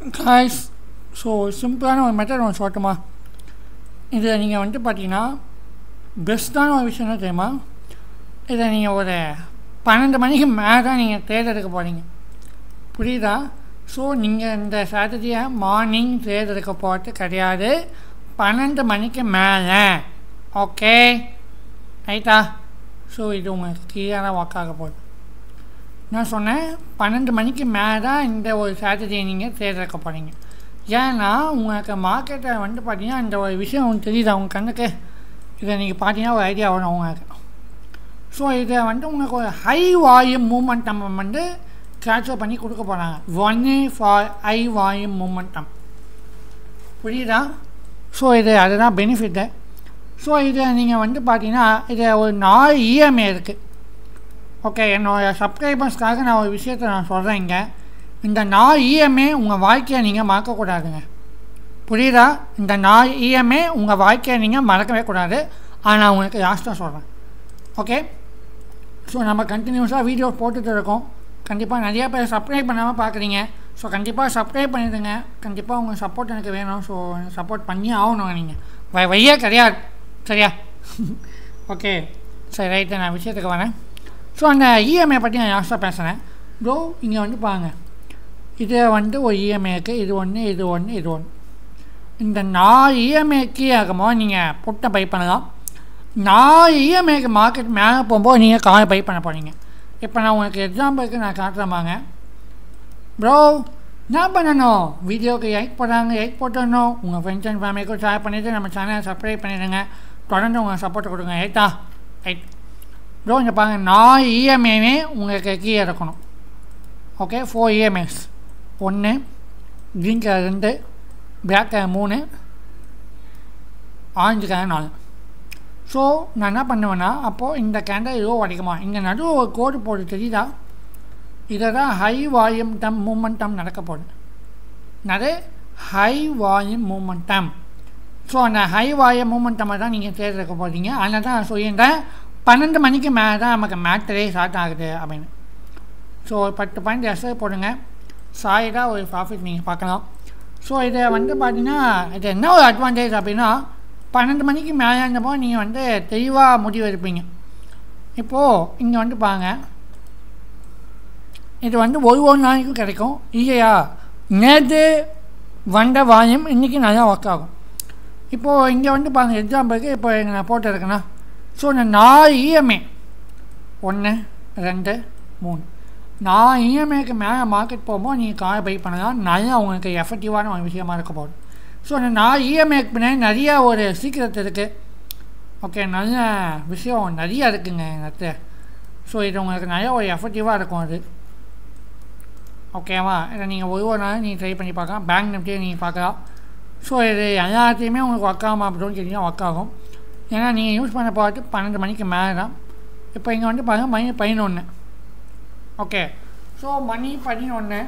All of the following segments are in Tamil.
காய்ஸ் ஸோ சிம்பிளான ஒரு மெத்தட் ஒன்று சொல்லட்டுமா இதில் நீங்கள் வந்துட்டு பார்த்தீங்கன்னா பெஸ்ட்டான ஒரு விஷயம் என்ன தெரியுமா இதை நீங்கள் ஒரு பன்னெண்டு மணிக்கு மேலே தான் நீங்கள் தேர்ந்தெடுக்க போகிறீங்க புரியுதா ஸோ நீங்கள் இந்த சாட்டர்டே மார்னிங் தேர்ந்தெடுக்க போகிறது கிடையாது பன்னெண்டு மணிக்கு மேலே ஓகே ரைட்டா ஸோ இது உங்களுக்கு கிளியராக ஒர்க் ஆக போகுது நான் சொன்னேன் பன்னெண்டு மணிக்கு மேலே தான் இந்த ஒரு சாட்டர்டே நீங்கள் தேர்ந்தெடுக்க போகிறீங்க ஏன்னா உங்களுக்கு மார்க்கெட்டை வந்து பார்த்தீங்கன்னா இந்த ஒரு விஷயம் உங்களுக்கு தெரியுது அவங்க கண்ணுக்கு இதை நீங்கள் பார்த்தீங்கன்னா ஒரு ஐடியா வரும் உங்களுக்கு ஸோ இதை வந்து உங்களுக்கு ஒரு ஹை வால்யூம் மூமெண்ட் நம்ம வந்து கேப்சர் பண்ணி கொடுக்க போகிறாங்க only for high volume momentum புரியுதா ஸோ இது அதுதான் பெனிஃபிட்டு ஸோ இதை நீங்கள் வந்து பார்த்தீங்கன்னா இது ஒரு நாலு இஎம்ஐ இருக்குது ஓகே என்னோடய சப்ஸ்கிரைபர்ஸ்க்காக நான் ஒரு விஷயத்தை நான் சொல்கிறேன் இங்கே இந்த நாலு இஎம்ஐ உங்கள் வாழ்க்கையை நீங்கள் மறக்கக்கூடாதுங்க புரியுதா இந்த நாலு இஎம்ஐ உங்கள் வாழ்க்கையை நீங்கள் மறக்கவே கூடாது ஆனால் உங்களுக்கு லாஸ்ட்டாக சொல்கிறேன் ஓகே ஸோ நம்ம கண்டினியூஸாக வீடியோ போட்டுட்டு இருக்கோம் கண்டிப்பாக நிறையா பேர் சப்ஸ்கிரைப் பண்ணாமல் பார்க்குறீங்க ஸோ கண்டிப்பாக சப்ஸ்கிரைப் பண்ணிடுங்க கண்டிப்பாக உங்கள் சப்போர்ட் எனக்கு வேணும் ஸோ சப்போர்ட் பண்ணி ஆகணும் நீங்கள் வை வையே கிடையாது சரியா ஓகே சரி ரைட்டு நான் விஷயத்துக்கு வரேன் ஸோ அந்த இஎம்ஐ பற்றி நான் லாஸ்ட்டாக பேசுகிறேன் ப்ரோ இங்கே வந்து பாருங்க இது வந்து ஒரு இஎம்ஐ இருக்குது இது ஒன்று இது ஒன்று இது ஒன்று இந்த நாலு இஎம்ஐக்கு ஆகுமோ நீங்கள் புட்டை பை பண்ணலாம் நாலு இஎம்ஐக்கு மார்க்கெட் மேலே போகும்போது நீங்கள் காரை பை பண்ண போகிறீங்க இப்போ நான் உங்களுக்கு எக்ஸாம்பிளுக்கு நான் காட்டுறேன் ப்ரோ என்ன பண்ணணும் வீடியோக்கு லைக் போடுறாங்க லைக் போட்டுடணும் உங்கள் ஃப்ரெண்ட்ஸ் அண்ட் ஃபேமிலிக்கும் ஷேர் பண்ணிவிட்டு நம்ம சேனலை சப்ஸ்கிரைப் பண்ணிடுங்க தொடர்ந்து உங்கள் சப்போர்ட் கொடுங்க ரைட்டா ரைட் ப்ரோ இங்கே பாருங்கள் நாலு இஎம்ஐமே உங்களுக்கு கீழே இருக்கணும் ஓகே ஃபோர் இஎம்ஐஸ் ஒன்று க்ரீன் கலர் ரெண்டு பிளாக் கலர் மூணு ஆரஞ்சு கலர் நாலு ஸோ நான் என்ன பண்ணுவேன்னா அப்போது இந்த கேண்டல் லோ அடிக்குமா இங்கே நடுவு ஒரு கோடு போட்டு தெரியுதா இதை தான் ஹை வால்யூம் டம் மூமெண்டம் நடக்க போகுது அது ஹை வால்யூம் மூமெண்டம் ஸோ அந்த ஹை வால்யூம் மூமெண்டம் தான் நீங்கள் தேர்ந்தெடுக்க போகிறீங்க அதனால தான் நான் சொல்லியிருந்தேன் பன்னெண்டு மணிக்கு மேலே தான் நமக்கு மேட்டரே ஸ்டார்ட் ஆகுது அப்படின்னு ஸோ ஒரு பத்து பாயிண்ட் எஸ்ஐ போடுங்க சாலிடாக ஒரு ப்ராஃபிட் நீங்கள் பார்க்கலாம் ஸோ இதை வந்து பார்த்தீங்கன்னா இது என்ன ஒரு அட்வான்டேஜ் அப்படின்னா பன்னெண்டு மணிக்கு மேலே இருந்தப்போ நீங்கள் வந்து தெளிவாக முடிவு எடுப்பீங்க இப்போது இங்கே வந்து பாருங்க இது வந்து ஒரு ஒரு நாளைக்கும் கிடைக்கும் இல்லையா நேற்று வந்த வாயம் இன்றைக்கி நல்லா ஒர்க் ஆகும் இப்போது இங்கே வந்து பாருங்கள் எக்ஸாம்பிளுக்கு இப்போ நான் போட்டிருக்கேன்னா ஸோ இந்த நாலு இஎம்ஐ ஒன்று ரெண்டு மூணு நான் இஎம்ஐக்கு மேலே மார்க்கெட் போகும்போது நீங்கள் காரை பை பண்ணலாம் நல்லா உங்களுக்கு எஃபெக்டிவான ஒரு விஷயமா இருக்க போகுது ஸோ அந்த நான் இஎம்ஐக்கு பின்னாடி நிறையா ஒரு சீக்கிரத்து இருக்குது ஓகே நல்ல விஷயம் நிறையா இருக்குங்க எனக்கு ஸோ இது உங்களுக்கு நிறைய ஒரு எஃபெக்டிவாக இருக்கும் அது ஓகேவா இதை நீங்கள் ஒரு ஒரு நாளும் நீங்கள் ட்ரை பண்ணி பார்க்கலாம் பேங்க் நிஃப்டியை நீங்கள் பார்க்கலாம் ஸோ இது எல்லாத்தையுமே உங்களுக்கு ஒர்க் ஆகும் அப்படின்னு கேட்டிங்கன்னா ஒர்க் ஆகும் ஏன்னா நீங்கள் யூஸ் பண்ண பார்த்து பன்னெண்டு மணிக்கு மேலே தான் இப்போ இங்கே வந்து பாருங்கள் மணி பதினொன்று ஓகே ஸோ மணி பதினொன்று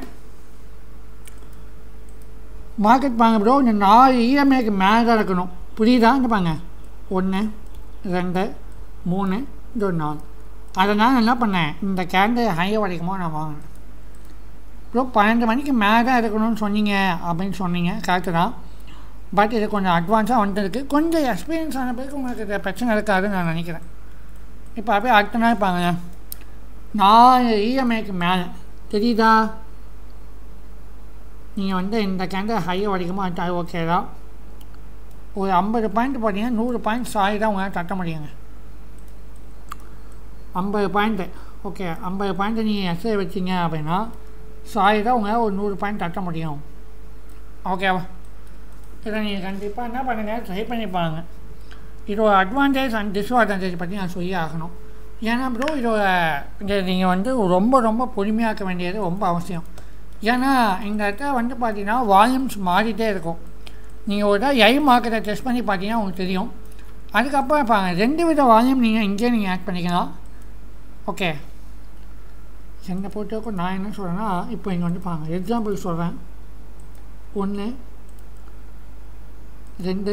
மார்க்கெட் பாருங்க ப்ரோ இந்த நாலு இஎம்ஐக்கு மேலே தான் இருக்கணும் புரியுதா இந்த பாருங்க ஒன்று ரெண்டு மூணு இது ஒரு நாலு அதனால் என்ன பண்ணேன் இந்த கேண்டில் ஹையை வரைக்குமோ நான் வாங்கினேன் ப்ரோ பன்னெண்டு மணிக்கு மேலே தான் இருக்கணும்னு சொன்னீங்க அப்படின்னு சொன்னீங்க கரெக்டு தான் பட் இது கொஞ்சம் அட்வான்ஸாக வந்துருக்கு கொஞ்சம் எக்ஸ்பீரியன்ஸ் ஆன பிறகு உங்களுக்கு இது பிரச்சனை இருக்காதுன்னு நான் நினைக்கிறேன் இப்போ அப்படியே அடுத்த நாள் பாருங்க நாலு இஎம்ஐக்கு மேலே தெரியுதா நீங்கள் வந்து இந்த கேண்டில் ஹையை வரைக்குமா அது ஓகே தான் ஒரு ஐம்பது பாயிண்ட் பார்த்தீங்கன்னா நூறு பாயிண்ட் சாரி தான் உங்களால் தட்ட முடியுங்க ஐம்பது பாயிண்ட்டு ஓகே ஐம்பது பாயிண்ட்டு நீங்கள் எஸ்ஐ வச்சிங்க அப்படின்னா சாரி தான் உங்களால் ஒரு நூறு பாயிண்ட் தட்ட முடியும் ஓகேவா இதை நீங்கள் கண்டிப்பாக என்ன பண்ணுங்கள் ட்ரை பண்ணி பாருங்க இதோட அட்வான்டேஜ் அண்ட் டிஸ்அட்வான்டேஜ் பற்றி நான் சொல்லி ஆகணும் ஏன்னா ப்ரோ இதோட இதை நீங்கள் வந்து ரொம்ப ரொம்ப பொறுமையாக்க வேண்டியது ரொம்ப அவசியம் ஏன்னா இந்த இடத்துல வந்து பார்த்தீங்கன்னா வால்யூம்ஸ் மாறிட்டே இருக்கும் நீங்கள் ஒரு ஐ மார்க்கெட்டை டெஸ்ட் பண்ணி பார்த்தீங்கன்னா உங்களுக்கு தெரியும் அதுக்கப்புறம் பாருங்க ரெண்டு வித வால்யூம் நீங்கள் இங்கேயே நீங்கள் ஆட் பண்ணிக்கலாம் ஓகே என்னை பொறுத்தவரைக்கும் நான் என்ன சொல்கிறேன்னா இப்போ இங்கே வந்து பாருங்க எக்ஸாம்பிள் சொல்கிறேன் ஒன்று ரெண்டு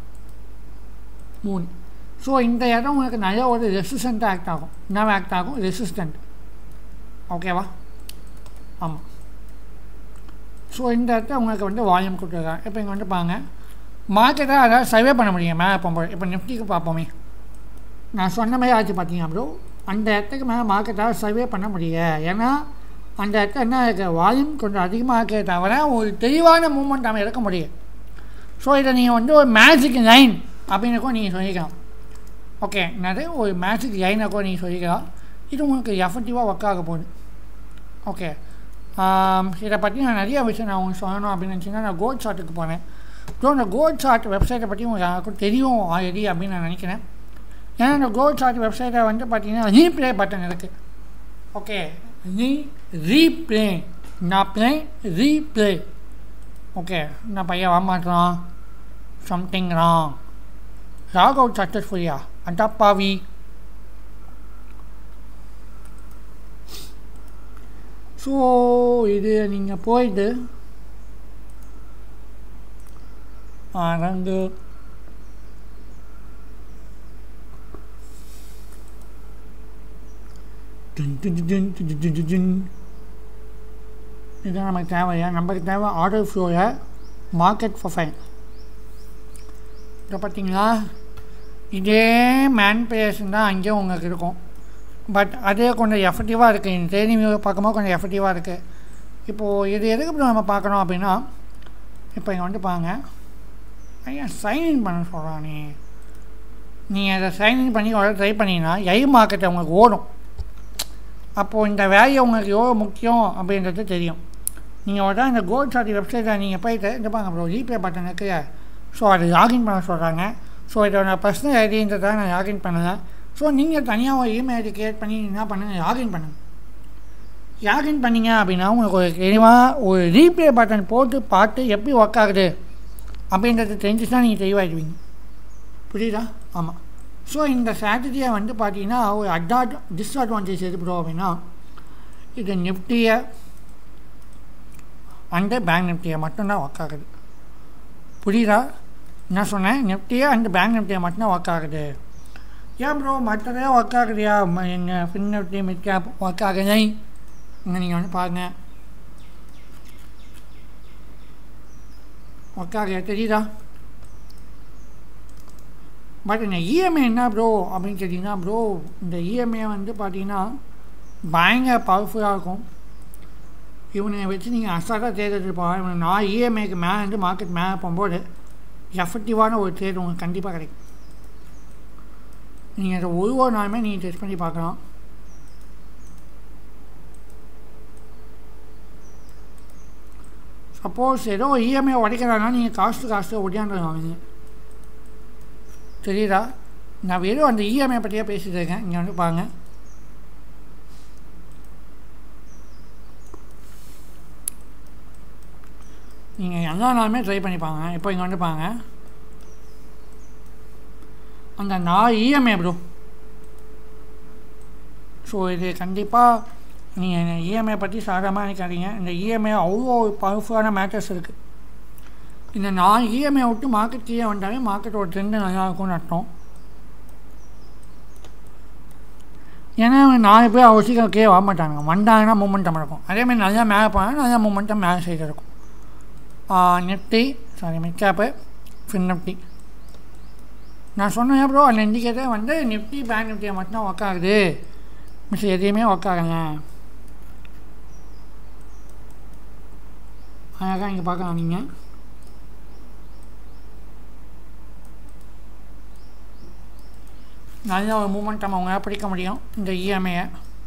மூணு ஸோ இந்த இடம் உங்களுக்கு நிறைய ஒரு ரெசிஸ்டண்ட்டாக ஆக்ட் ஆகும் என்ன ஆக்ட் ஆகும் ரெசிஸ்டண்ட் ஓகேவா ஆமாம் ஸோ இந்த இடத்துல உங்களுக்கு வந்து வால்யூம் கொடுத்துருக்காங்க இப்போ இங்கே வந்து பாருங்க மார்க்கெட்டை அதாவது சர்வே பண்ண முடியும் மேலே போகும்போது இப்போ நிஃப்டிக்கு பார்ப்போமே நான் சொன்ன மாதிரி ஆச்சு பார்த்தீங்க ப்ரோ அந்த இடத்துக்கு மேலே மார்க்கெட்டால் சர்வே பண்ண முடியும் ஏன்னா அந்த இடத்துல என்ன இருக்கு வால்யூம் கொஞ்சம் அதிகமாக இருக்கே தவிர ஒரு தெளிவான மூமெண்ட் நம்ம எடுக்க முடியும் ஸோ இதை நீங்கள் வந்து ஒரு மேஜிக் லைன் அப்படின்னு கூட நீங்கள் சொல்லிக்கலாம் ஓகே என்னது ஒரு மேஜிக் லைனை கூட நீங்கள் சொல்லிக்கலாம் இது உங்களுக்கு எஃபெக்டிவாக ஒர்க் ஆக போகுது ஓகே இதை பற்றி நான் நிறைய விஷயம் நான் உங்களுக்கு சொல்லணும் அப்படின்னு நினச்சிங்கன்னா நான் கோல்ட் சார்ட்டுக்கு போனேன் ஸோ அந்த கோல்ட் சார்ட் வெப்சைட்டை பற்றி உங்களுக்கு யாருக்கும் தெரியும் ஆல்ரெடி அப்படின்னு நான் நினைக்கிறேன் ஏன்னா இந்த கோல்ட் சார்ட் வெப்சைட்டை வந்து பார்த்தீங்கன்னா ரீப்ளே பட்டன் இருக்குது ஓகே ரீ ரீப்ளே நான் ப்ளே ரீப்ளே ஓகே நான் பையன் வரமாட்டான் சம்திங் ராங் லாக் அவுட் சக்ஸஸ்ஃபுல்லியா அடப்பாவி ஸோ இது நீங்கள் போயிட்டு அரங்கு டின் டின் டின் டின் டின் டின் டின் டின். இதுதான் நமக்கு தேவையா நமக்கு தேவை ஆர்டர் ஃப்ளோவில் மார்க்கெட் ப்ரொஃபைல் இப்போ பார்த்தீங்களா இதே மேன் பேஷன் தான் அங்கேயும் உங்களுக்கு இருக்கும் பட் அதே கொஞ்சம் எஃபெக்டிவாக இருக்குது இந்த ட்ரெயினிங் பார்க்கும்போது கொஞ்சம் எஃபெக்டிவாக இருக்குது இப்போது இது எதுக்கு இப்ப நம்ம பார்க்கணும் அப்படின்னா இப்போ இங்கே வந்து பாருங்க ஐயா சைன்இன் பண்ண சொல்கிறான் நீ நீங்கள் அதை சைன்இன் பண்ணி உடனே ட்ரை பண்ணிங்கன்னா ஐ மார்க்கெட் உங்களுக்கு ஓடும் அப்போது இந்த வேல்யூ உங்களுக்கு எவ்வளோ முக்கியம் அப்படின்றது தெரியும் நீங்கள் உடனே இந்த கோல்ட் சார்ட் வெப்சைட்டில் நீங்கள் போயிட்டு இந்த பாருங்க ப்ரோ ஜிபே பட்டன் இருக்குல்ல ஸோ அதை லாகின் பண்ண சொல்கிறாங்க ஸோ இதோட பர்சனல் ஐடின்றதை நான் லாகின் பண்ணலை ஸோ நீங்கள் தனியாக ஒரு இமெயில் ஐடி கிரியேட் பண்ணி என்ன பண்ணுங்கள் லாகின் பண்ணுங்கள் லாகின் பண்ணீங்க அப்படின்னா உங்களுக்கு ஒரு தெளிவாக ஒரு ரீப்ளே பட்டன் போட்டு பார்த்து எப்படி ஒர்க் ஆகுது அப்படின்றது தெரிஞ்சுச்சுன்னா நீங்கள் தெளிவாகிடுவீங்க புரியுதா ஆமாம் ஸோ இந்த ஸ்ட்ராட்டஜியை வந்து பார்த்தீங்கன்னா ஒரு அட்வாட் டிஸ்அட்வான்டேஜ் எது ப்ரோ அப்படின்னா இது நிஃப்டியை அண்டு பேங்க் நிஃப்டியை மட்டும்தான் ஒர்க் ஆகுது புரியுதா என்ன சொன்னேன் நிஃப்டியை அண்டு பேங்க் நிஃப்டியை மட்டும்தான் ஒர்க் ஆகுது ஏன் ப்ரோ மற்றதே ஒர்க் ஆகுதியா எங்கள் fin Nifty mid cap work ஆகுது இங்கே நீங்கள் வந்து பாருங்கள் ஒர்க் ஆகுது தெரியுதா பட் இந்த இஎம்ஐ என்ன ப்ரோ அப்படின்னு கேட்டிங்கன்னா ப்ரோ இந்த இஎம்ஐ வந்து பார்த்தீங்கன்னா பயங்கர பவர்ஃபுல்லாக இருக்கும் இவனை வச்சு நீங்கள் அசால்ட்டாக தேர்ந்தெடுப்பாங்க இவனை நான் இஎம்ஐக்கு மேலே வந்து மார்க்கெட் மேலே போகும்போது எஃபெக்டிவான ஒரு ட்ரேட் உங்களுக்கு கண்டிப்பாக கிடைக்கும் நீங்கள் அதை ஒரு ஒரு நாளுமே நீங்கள் டெஸ்ட் பண்ணி பார்க்கலாம் சப்போஸ் ஏதோ இஎம்ஐ உடைக்கிறாங்கன்னா நீங்கள் காஸ்ட்டு காஸ்ட்டு ஒடியாண்டு வாங்குங்க தெரியுதா நான் வெறும் அந்த இஎம்ஐ பற்றியே பேசிட்டு இருக்கேன் இங்கே வந்து பாருங்க நீங்கள் எல்லா நாளுமே ட்ரை பண்ணிப்பாங்க இப்போ இங்கே வந்து பாருங்க அந்த நான் இஎம்ஐ ப்ரோ ஸோ இது கண்டிப்பாக நீங்கள் இஎம்ஐ பற்றி சாதாரணமாக நினைக்காதீங்க இந்த இஎம்ஐ அவ்வளோ பவர்ஃபுல்லான மேட்டர்ஸ் இருக்குது இந்த நாலு இஎம்ஐ விட்டு மார்க்கெட் கீழே வந்தாலே மார்க்கெட்டோட ட்ரெண்டு நல்லா இருக்கும்னு அர்த்தம் ஏன்னா நாலு பேர் அவசியம் கீழே வர மாட்டாங்க வந்தாங்கன்னா மூமெண்டம் இருக்கும் அதேமாதிரி நல்லா மேலே போனால் நல்லா மூமெண்டம் மேலே சைடு இருக்கும் நிஃப்டி சாரி மிட்கேப்பு ஃபின் நிஃப்டி நான் சொன்னேன் ப்ரோ அந்த இண்டிகேட்டர் வந்து நிஃப்டி பேங்க் நிஃப்டியை மட்டும்தான் ஒர்க் ஆகுது மிஸ் எதையுமே ஒர்க் ஆகலை அழகாக இங்கே பார்க்கலாம் நீங்கள் நல்ல ஒரு மூமெண்டம் அவங்களால பிடிக்க முடியும் இந்த இஎம்ஐயை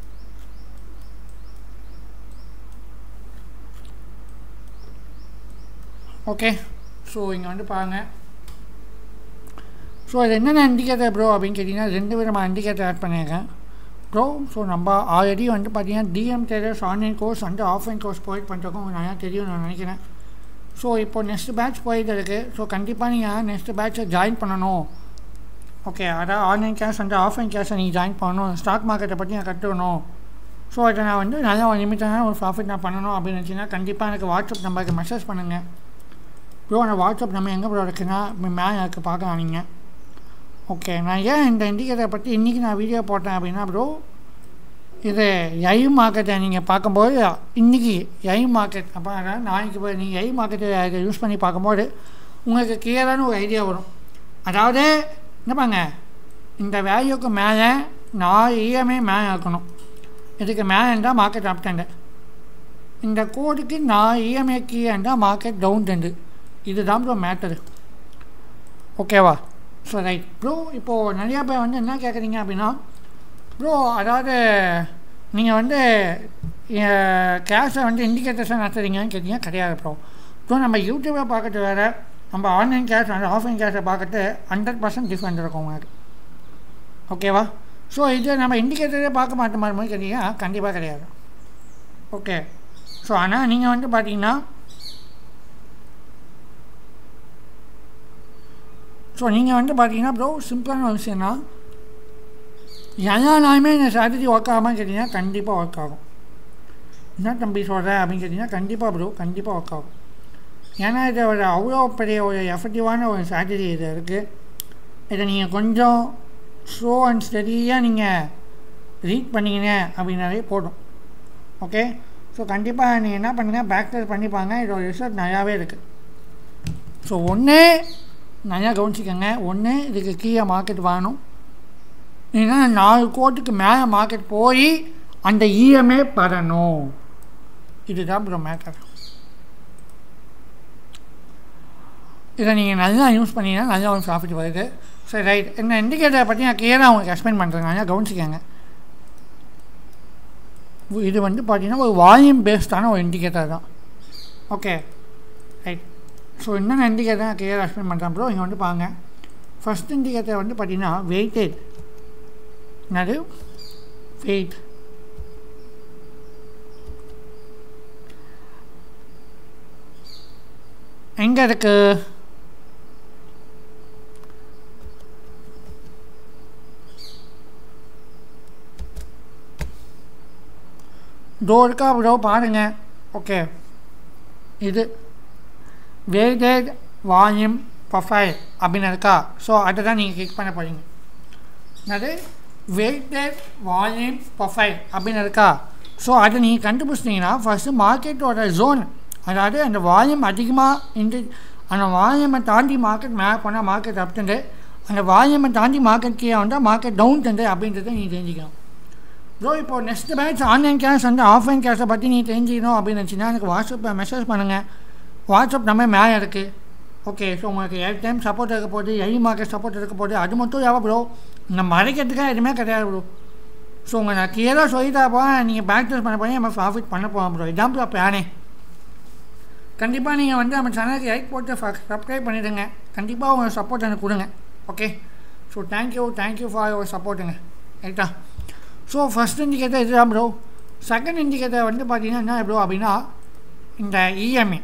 ஓகே ஸோ இங்கே வந்து பாருங்கள் ஸோ அது என்னென்ன இண்டிகேட்டர் ப்ரோ அப்படின்னு கேட்டிங்கன்னா ரெண்டு விதமாக இண்டிகேட்டர் ஆட் பண்ணியிருக்கேன் ப்ரோ ஸோ நம்ம ஆல்ரெடி வந்து பார்த்தீங்கன்னா டிஎம் டெரர்ஸ் ஆன்லைன் கோர்ஸ் வந்து ஆஃப்லைன் கோர்ஸ் ப்ரொவைட் பண்ணுறதுக்கும் உங்களுக்கு நிறையா தெரியும் நான் நினைக்கிறேன் ஸோ இப்போ நெக்ஸ்ட் பேட்ச் போயிட்டு இருக்குது ஸோ கண்டிப்பாக நீங்கள் நெக்ஸ்ட் பேட்சை ஜாயின் பண்ணணும் ஓகே அதான் ஆன்லைன் கேஷ் வந்து ஆஃப்லைன் கேஷை நீங்கள் ஜாயின் பண்ணணும் ஸ்டாக் மார்க்கெட்டை பற்றி நான் கற்றுக்கணும் ஸோ இதை நான் வந்து நல்லா ஒரு லிமிட்டான ஒரு ப்ராஃபிட் நான் பண்ணணும் அப்படின்னு நினச்சிங்கன்னா கண்டிப்பாக எனக்கு வாட்ஸ்அப் நம்பருக்கு மெசேஜ் பண்ணுங்கள் ப்ரோ அந்த வாட்ஸ்அப் நம்ம எங்கே ப்ரோ இருக்குன்னா மேலே எனக்கு பார்க்கலாம் நீங்கள் ஓகே நான் ஏன் இந்த இண்டிகேட்டரை பற்றி இன்றைக்கி நான் வீடியோ போட்டேன் அப்படின்னா ப்ரோ இது ஐ மார்க்கெட்டை நீங்கள் பார்க்கும்போது இன்றைக்கி ஐ மார்க்கெட் அப்போ அதாவது நாளைக்கு போய் நீங்கள் ஐ மார்க்கெட்டை யூஸ் பண்ணி பார்க்கும்போது உங்களுக்கு கிளியரான ஒரு ஐடியா வரும் அதாவது என்ன பாங்க இந்த வேல்யூக்கு மேலே நான் இஎம்ஐ மேலே இருக்கணும் இதுக்கு மேலே இருந்தால் மார்க்கெட் அப் டெண்டு இந்த கோடுக்கு நான் இஎம்ஐ கீழே இருந்தால் மார்க்கெட் டவுன் டெண்டு இதுதான் ப்ரோ மேட்டரு ஓகேவா ஸோ ரைட் ப்ரோ இப்போது நிறையா பேர் வந்து என்ன கேட்குறீங்க அப்படின்னா ப்ரோ அதாவது நீங்கள் வந்து கேஷை வந்து இண்டிகேட்டர்ஸாக நடத்துறீங்கன்னு கேட்டீங்க கிடையாது ப்ரோ ஸோ நம்ம யூடியூப்பை பார்க்கறது வேறு நம்ம ஆன்லைன் கேஷ் வந்து ஆஃப்லைன் கேஷை பார்க்கறது ஹண்ட்ரட் பர்சன்ட் டிஃப்ரெண்ட் இருக்கும் உங்களுக்கு ஓகேவா ஸோ இது நம்ம இண்டிகேட்டரே பார்க்க மாட்ட மாதிரி கேட்டீங்கன்னா கண்டிப்பாக கிடையாது ஓகே ஸோ ஆனால் நீங்கள் வந்து பார்த்தீங்கன்னா ஸோ நீங்கள் வந்து பார்த்தீங்கன்னா ப்ரோ சிம்பிளான ஒரு விஷயம்னா எல்லா நாளுமே இந்த ஸ்ட்ராட்டஜி ஒர்க் ஆகாமல் கேட்டிங்கன்னா கண்டிப்பாக ஒர்க் ஆகும் என்ன தம்பி சொல்கிறேன் அப்படின்னு கேட்டிங்கன்னா கண்டிப்பாக ப்ரோ கண்டிப்பாக ஒர்க் ஆகும் ஏன்னா இது ஒரு அவ்வளோ பெரிய ஒரு எஃபெக்டிவான ஒரு ஸ்ட்ராட்டஜி இது இருக்குது இதை நீங்கள் கொஞ்சம் ஸ்லோ அண்ட் ஸ்டெடியாக நீங்கள் ரீட் பண்ணிங்க அப்படின்னாலே போதும் ஓகே ஸோ கண்டிப்பாக நீங்கள் என்ன பண்ணுங்கள் பேக்டர் பண்ணிப்பாங்க இதோட ரிசல்ட் நிறையாவே இருக்குது ஸோ ஒன்று நிறையா கவனிச்சிக்கோங்க ஒன்று இதுக்கு கீழே மார்க்கெட் வாங்கணும் இல்லைன்னா நாலு கோட்டுக்கு மேலே மார்க்கெட் போய் அந்த இஎம்ஏ பெறணும் இதுதான் ப்ரோ மேட்டர் இதை நீங்கள் நல்லா யூஸ் பண்ணிங்கன்னா நல்லா ஒரு ப்ராஃபிட் வருது சரி ரைட் இந்த இண்டிகேட்டரை பற்றி நான் கிளியராக உங்களுக்கு எக்ஸ்பிளைன் பண்ணுறேன் நல்லா கவனிச்சிக்கோங்க இது வந்து பார்த்தீங்கன்னா ஒரு வால்யூம் பேஸ்டான ஒரு இண்டிகேட்டர் தான் ஓகே ரைட் ஸோ என்னென்ன இண்டிகேட்டர் நான் கிளியராக எக்ஸ்பிளைன் பண்ணுறேன் ப்ரோ இங்கே வந்து பாருங்க ஃபஸ்ட் இண்டிகேட்டர் வந்து பார்த்தீங்கன்னா வெயிட்டேஜ் என்னது வெயிட் எங்கே இருக்கு இதோ இருக்கா ப்ரோ பாருங்க ஓகே இது வெயிட்டேஜ் வால்யூம் ப்ரொஃபைல் அப்படின்னு இருக்கா ஸோ அதை தான் நீங்கள் கிளிக் பண்ண போகிறீங்க அது வெயிட்டட் வால்யூம் ப்ரொஃபைல் அப்படின்னு இருக்கா ஸோ அதை நீங்கள் கண்டுபிடிச்சிட்டிங்கன்னா ஃபஸ்ட்டு மார்க்கெட்டோட ஜோன் அதாவது அந்த வால்யூம் அதிகமாக இன்டு அந்த வால்யூமை தாண்டி மார்க்கெட் மேலே போனால் மார்க்கெட் அப் டெண்டு அந்த வால்யூமை தாண்டி மார்க்கெட் கீழே வந்தால் மார்க்கெட் டவுன் டெண்டு அப்படின்றத நீங்கள் தெரிஞ்சுக்கணும் ப்ரோ இப்போ நெக்ஸ்ட் பேட்ச் ஆன்லைன் கேஷ் வந்து ஆஃப்லைன் கேஷை பற்றி நீ தெரிஞ்சுக்கணும் அப்படின்னு நினச்சின்னா எனக்கு வாட்ஸ்அப்பில் மெசேஜ் பண்ணுங்கள் வாட்ஸ்அப் நம்ம மேலே இருக்குது ஓகே ஸோ உங்களுக்கு எல் டைம் சப்போர்ட் இருக்க போகுது எலி மார்க்கெட் சப்போர்ட் இருக்க போகுது அது மட்டும் எவ்வளோ ப்ரோ நம்ம மறைக்கிறதுக்காக எதுவுமே கிடையாது ப்ரோ ஸோ உங்கள் நான் கிளியராக சொல்லிட்டாப்போ நீங்கள் பேக் டெஸ்ட் பண்ண போய் நம்ம ப்ராஃபிட் பண்ண போகிறோம் ப்ரோ இதான் ப்ரோ பிளானே கண்டிப்பாக நீங்கள் வந்து நம்ம சேனலுக்கு லைக் போட்டு சப்ஸ்கிரைப் பண்ணிவிடுங்க கண்டிப்பாக உங்கள் சப்போர்ட் எனக்கு கொடுங்க okay so thank you thank you for your சப்போர்ட்டுங்க ரைட்டா ஸோ ஃபஸ்ட் இண்டிகேட்டர் இதுதான் ப்ரோ செகண்ட் இண்டிகேட்டர் வந்து பார்த்தீங்கன்னா என்ன ப்ரோ அப்படின்னா இந்த இஎம்ஏ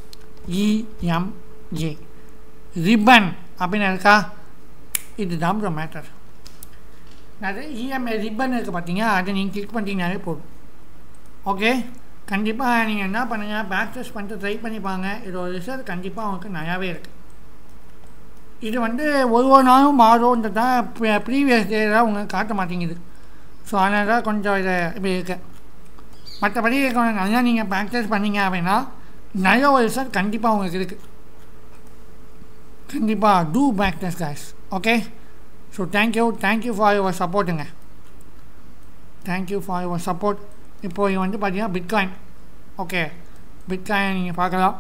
இஎம்ஜே ரிப்பன் அப்படின்னு இருக்கா இதுதான் ப்ரோ மேட்டர் அது இஎம்ஐ ரிப்பன் இருக்குது பார்த்தீங்க அதை நீங்கள் கிளிக் பண்ணிட்டீங்கனாலே போதும் ஓகே கண்டிப்பாக நீங்கள் என்ன பண்ணுங்கள் பேக் டெஸ்ட் பண்ணிட்டு ட்ரை பண்ணிப்பாங்க இதோட ரிசல்ட் கண்டிப்பாக உங்களுக்கு நிறையாவே இருக்குது இது வந்து ஒரு ஒரு நாளும் மாறும்ன்றது தான் ப்ரீவியஸ் டே தான் உங்களுக்கு காட்ட மாட்டேங்குது ஸோ அதனால தான் கொஞ்சம் இதை இப்படி இருக்கு மற்றபடி கொஞ்சம் நல்லா நீங்கள் ப்ராக்டிஸ் பண்ணீங்க அப்படின்னா நல்ல ஒரு ரிசல்ட் கண்டிப்பாக உங்களுக்கு இருக்குது கண்டிப்பாக do practice guys okay so thank you thank you for your சப்போர்ட்டுங்க தேங்க்யூ ஃபார் யுவர் சப்போர்ட் இப்போது இது வந்து பார்த்தீங்கன்னா பிட்காயின் ஓகே பிட்காயின் நீங்கள் பார்க்கலாம்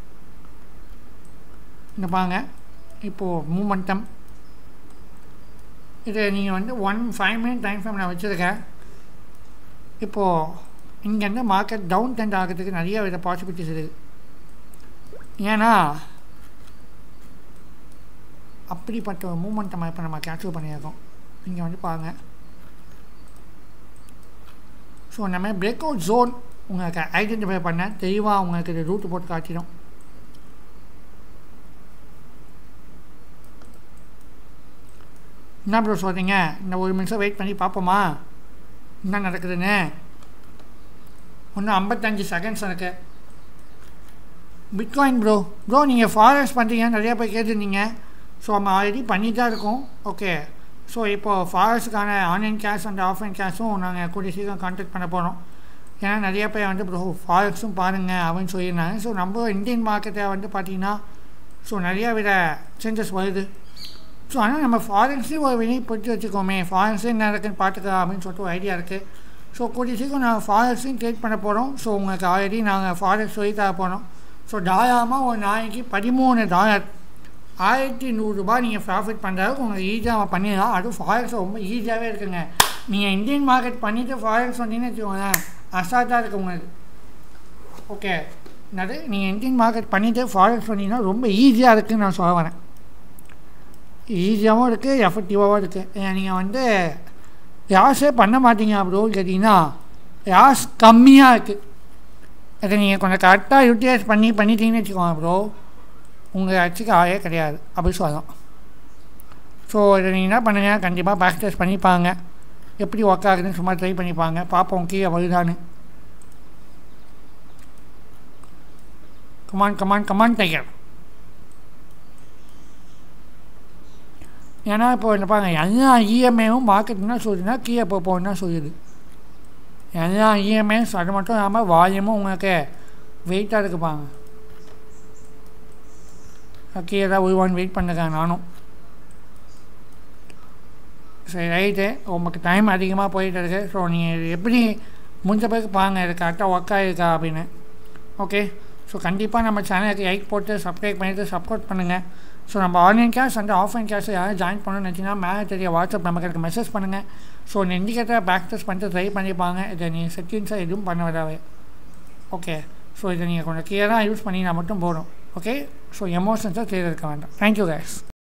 இங்கே பாருங்க இப்போது மூமெண்டம் இது நீங்கள் வந்து one five minute time frame நான் வச்சுருக்கேன் இப்போது இங்கேருந்து மார்க்கெட் டவுன் டென்ட் ஆகிறதுக்கு நிறைய வித பாசிபிலிட்டிஸ் இருக்குது ஏன்னா அப்படிப்பட்ட ஒரு மூமெண்ட்டை இப்போ நம்ம கேப்சர் பண்ணியிருக்கோம் இங்கே வந்து பாருங்கள் ஸோ நம்ம பிரேக் அவுட் ஜோன் உங்களுக்கு ஐடென்டிஃபை பண்ண தெளிவாக உங்களுக்கு இது ரூட்டு போட்டு காட்டிடும் என்ன ப்ரோ சொல்கிறீங்க இந்த ஒரு நிமிஷம் வெயிட் பண்ணி பார்ப்போமா என்ன நடக்குதுன்னு இன்னும் ஐம்பத்தஞ்சு செகண்ட்ஸ் இருக்கு பிட்காயின் ப்ரோ ப்ரோ நீங்கள் ஃபாரஸ்ட் பண்ணுறீங்க நிறையா பேர் கேட்டிருந்தீங்க ஸோ நம்ம ஆல்ரெடி பண்ணி தான் இருக்கோம் ஓகே ஸோ இப்போது ஃபாரஸ்ட்டுக்கான ஆன்லைன் கேஷ் அண்ட் ஆஃப்லைன் கேஷும் நாங்கள் கூடிய சீக்கிரம் கான்டாக்ட் பண்ண போகிறோம் ஏன்னா நிறைய பேர் வந்து ப்ரோ ஃபாரக்ஸும் பாருங்கள் அப்படின்னு சொல்லியிருந்தாங்க ஸோ நம்ம இந்தியன் மார்க்கெட்டை வந்து பார்த்திங்கன்னா ஸோ நிறையா வித சேஞ்சஸ் வருது ஸோ ஆனால் நம்ம ஃபாரின்ஸையும் ஒரு வினை பொறுத்து வச்சுக்கோமே ஃபாரின்ஸே என்ன இருக்குன்னு பார்த்துக்கலாம் அப்படின்னு சொல்லிட்டு ஒரு ஐடியா இருக்குது ஸோ கூடிய சீக்கிரம் நாங்கள் ஃபாரக்ஸையும் ட்ரேட் பண்ண போகிறோம் ஸோ உங்களுக்கு ஆல்ரெடி நாங்கள் ஃபாரக்ஸ் சொல்லி தர போகிறோம் ஸோ தாராளமாக ஒரு நாளைக்கு பதிமூணு டாலர் ஆயிரத்தி நூறுரூபா நீங்கள் ப்ராஃபிட் பண்ணுறதுக்கு உங்களுக்கு ஈஸியாக பண்ணிடலாம் அதுவும் ஃபாரக்ஸ் ரொம்ப ஈஸியாகவே இருக்குங்க நீங்கள் இந்தியன் மார்க்கெட் பண்ணிவிட்டு ஃபாரக்ஸ் வந்தீங்கன்னு வச்சுக்கோங்களேன் அசால்ட்டாக இருக்குது உங்களுக்கு ஓகே என்னது நீங்கள் இந்தியன் மார்க்கெட் பண்ணிவிட்டு ஃபாரக்ஸ் பண்ணிங்கன்னா ரொம்ப ஈஸியாக இருக்குதுன்னு நான் சொல்ல வரேன் ஈஸியாகவும் இருக்குது எஃபெக்டிவாகவும் இருக்குது நீங்கள் வந்து யாஸே பண்ண மாட்டீங்க அப்படின்னு கேட்டிங்கன்னா யாஸ் கம்மியாக இருக்குது இதை நீங்கள் கொஞ்சம் கரெக்டாக யூட்டிலைஸ் பண்ணி பண்ணிட்டீங்கன்னு வச்சுக்கோங்க ப்ரோ உங்கள் அச்சுக்கு ஆளே கிடையாது அப்படி சொல்லலாம் ஸோ இதை நீங்கள் என்ன பண்ணுங்கள் கண்டிப்பாக ப்ராக்டிஸ் பண்ணிப்பாங்க எப்படி ஒர்க் ஆகுதுன்னு சும்மா ட்ரை பண்ணிப்பாங்க பார்ப்போம் கீழே வருதான்னு கமான் கமான் கமான் டைகர் ஏன்னா இப்போ என்ன பாருங்க எல்லா இஎம்ஐவும் மார்க்கெட்னா சொல்லுதுன்னா கீழே இப்போ போகணுன்னா சொல்லுது எல்லா இஎம்ஐயும் அது மட்டும் இல்லாமல் வால்யூமும் உங்களுக்கு வெயிட்டாக இருக்குப்பாங்க கீழே தான் உருவான்னு வெயிட் பண்ணுறேன் நானும் சரி ரைட்டு உங்களுக்கு டைம் அதிகமாக போயிட்டு இருக்கு ஸோ நீங்கள் எப்படி முடிஞ்ச பிறகு பாருங்கள் இது கரெக்டாக ஒர்க் ஆகிருக்கா அப்படின்னு ஓகே ஸோ கண்டிப்பாக நம்ம சேனலுக்கு லைக் போட்டு சப்ஸ்கிரைப் பண்ணிவிட்டு சப்போர்ட் பண்ணுங்கள் ஸோ நம்ம online class and offline class யாரும் ஜாயின் பண்ணணும்னு நினச்சிங்கன்னா மேலே தெரிய வாட்ஸ்அப் நமக்கு மெசேஜ் பண்ணுங்கள் ஸோ இந்த இண்டிகேட்டரை ப்ராக்டிஸ் பண்ணிட்டு ட்ரை பண்ணிப்பாங்க இதை நீங்கள் செட்டிங்ஸாக எதுவும் பண்ண விடாவே ஓகே ஸோ இதை நீங்கள் கொஞ்சம் கிளியராக யூஸ் பண்ணிங்கன்னா மட்டும் போதும் ஓகே ஸோ எமோஷன்ஸை தேர்ந்தெடுக்க வேண்டாம் தேங்க்யூ கேஸ்